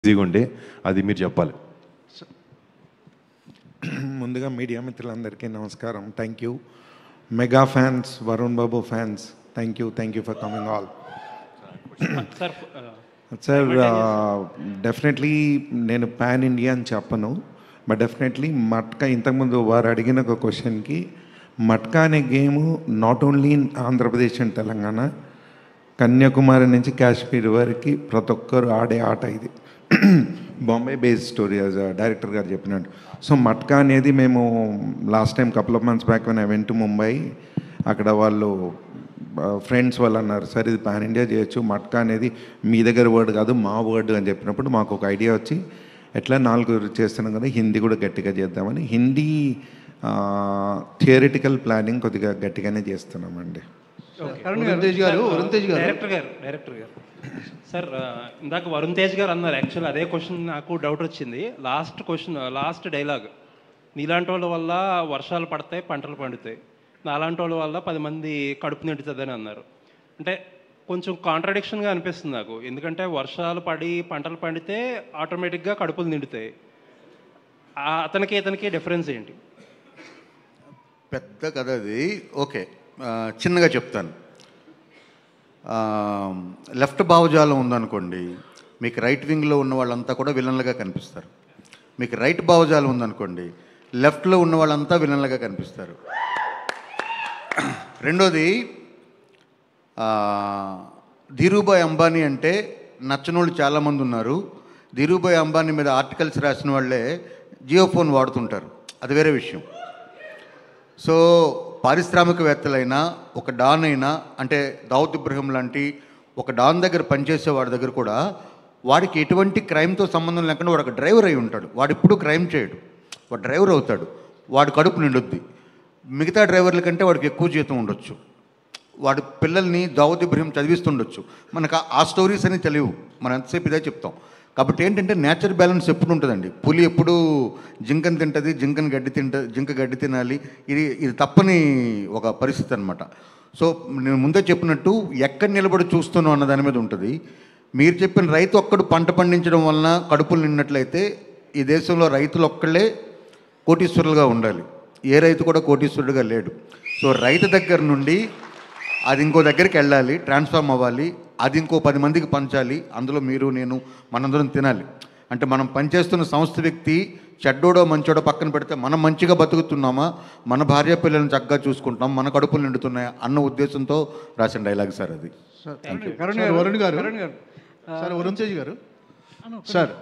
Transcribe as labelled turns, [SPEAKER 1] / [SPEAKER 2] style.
[SPEAKER 1] ఈజీగా ఉండే అది మీరు చెప్పాలి
[SPEAKER 2] ముందుగా మీడియా మిత్రులందరికీ నమస్కారం thank you mega fans Varun Babu fans thank you thank you for coming all
[SPEAKER 3] sir
[SPEAKER 2] sir definitely నేను పాన్ ఇండియా అని చెప్పను బట్ డెఫినెట్లీ మట్కా ఇంతకుముందు వారు అడిగిన ఒక క్వశ్చన్కి మట్కా అనే game not only in Andhra Pradesh and Telangana Kanyakumari నుంచి కాశ్మీర్ వరకు ప్రతి ఒక్కరు ఆడే ఆట ఇది Bombay based story as director garu చెప్పినట్టు సో మట్కా అనేది మేము last time couple of months back I went to Mumbai అక్కడ వాళ్ళు ఫ్రెండ్స్ వాళ్ళు అన్నారు సార్ ఇది పాన్ ఇండియా చేయొచ్చు మట్కా అనేది మీ దగ్గర వర్డ్ కాదు మా వర్డ్ అని చెప్పినప్పుడు మాకు ఒక ఐడియా వచ్చి ఎట్లా నాలుగు చేస్తున్నాం కదా హిందీ కూడా గట్టిగా చేద్దామని హిందీ థియరిటికల్ ప్లానింగ్ కొద్దిగా గట్టిగానే చేస్తున్నామండి
[SPEAKER 4] వరుణ్ తేజ్ గారు వరుణ్ తేజ్ గారు
[SPEAKER 3] డైరెక్టర్ గారు డైరెక్టర్ గారు సార్ ఆ, ఇందాక వరుణ్ తేజ్ గారు అన్నారు యాక్చువల్ అదే క్వశ్చన్ నాకు డౌట్ వచ్చింది లాస్ట్ క్వశ్చన్ లాస్ట్ డైలాగ్ నీలాంటి వాళ్ళ వల్ల వర్షాలు పడతాయి పంటలు పండుతాయి నాలాంటి వాళ్ళ వల్ల పది మంది కడుపు నిండుతుందని అన్నారు అంటే కొంచెం కాంట్రడిక్షన్గా అనిపిస్తుంది నాకు ఎందుకంటే వర్షాలు పడి పంటలు పండితే ఆటోమేటిక్గా కడుపులు నిండుతాయి ఆ అతనికి ఇతనికి డిఫరెన్స్ ఏంటి
[SPEAKER 4] పెద్ద కథ అది ఓకే ఆ, చిన్నగా చెప్తాను ఆ, లెఫ్ట్ భావజాలం ఉందనుకోండి మీకు రైట్ వింగ్లో ఉన్న వాళ్ళంతా కూడా విలన్లుగా కనిపిస్తారు మీకు రైట్ భావజాలం ఉందనుకోండి లెఫ్ట్లో ఉన్న వాళ్ళంతా విలన్లుగా కనిపిస్తారు రెండోది ఆ, ధీరూభాయ్ అంబానీ అంటే నచ్చనోళ్ళు చాలామంది ఉన్నారు ధీరూభాయ్ అంబానీ మీద ఆర్టికల్స్ రాసిన వాళ్ళే జియో ఫోన్ వాడుతుంటారు అది వేరే విషయం సో పారిశ్రామికవేత్తలైనా ఒక డాన్ అయినా అంటే దావుద్ ఇబ్రహీం లాంటి ఒక డాన్ దగ్గర పనిచేసే వాడి దగ్గర కూడా వాడికి ఎటువంటి క్రైమ్తో సంబంధం లేకుండా వాడు ఒక డ్రైవర్ అయి ఉంటాడు వాడు ఎప్పుడూ క్రైమ్ చేయడు వాడు డ్రైవర్ అవుతాడు వాడు కడుపు నిండుద్ది మిగతా డ్రైవర్ల కంటే వాడికి ఎక్కువ జీతం ఉండొచ్చు వాడు పిల్లల్ని దావుద్ ఇబ్రహీం చదివిస్తుండొచ్చు మనకు ఆ- ఆ స్టోరీస్ అని తెలియవు మనం ఎంతసేపు ఇదే చెప్తాం కాబట్టి ఏంటంటే నేచర్ బ్యాలెన్స్ ఎప్పుడు ఉంటుందండి పులి ఎప్పుడు జింకను తింటుంది జింకను గడ్డి తింట జింక గడ్డి తినాలి ఇది ఇది తప్పని ఒక పరిస్థితి అనమాట సో నేను ముందే చెప్పినట్టు ఎక్కడ నిలబడి చూస్తున్నాం అన్న దాని మీద ఉంటుంది మీరు చెప్పిన రైతు ఒక్కడు పంట పండించడం వలన కడుపులు నిన్నట్లయితే ఈ దేశంలో రైతులు ఒక్కళ్ళే కోటీశ్వరులుగా ఉండాలి ఏ రైతు కూడా కోటీశ్వరుడుగా లేడు సో రైతు దగ్గర నుండి అది ఇంకో దగ్గరికి వెళ్ళాలి ట్రాన్స్ఫార్మ్ అవ్వాలి అది ఇంకో పది మందికి పంచాలి అందులో మీరు నేను మనందరం తినాలి అంటే మనం పనిచేస్తున్న సంస్థ వ్యక్తి చెడ్డోడో మంచోడో పక్కన పెడితే మనం మంచిగా బతుకుతున్నామా మన భార్య పిల్లల్ని చక్కగా చూసుకుంటున్నాం మన కడుపులు నిండుతున్నాయా అన్న ఉద్దేశంతో రాసిన డైలాగ్ సార్ అది
[SPEAKER 5] వరుణ్ గారు వరుణ్ గారు సార్ వరుణ్ తేజ్ గారు సార్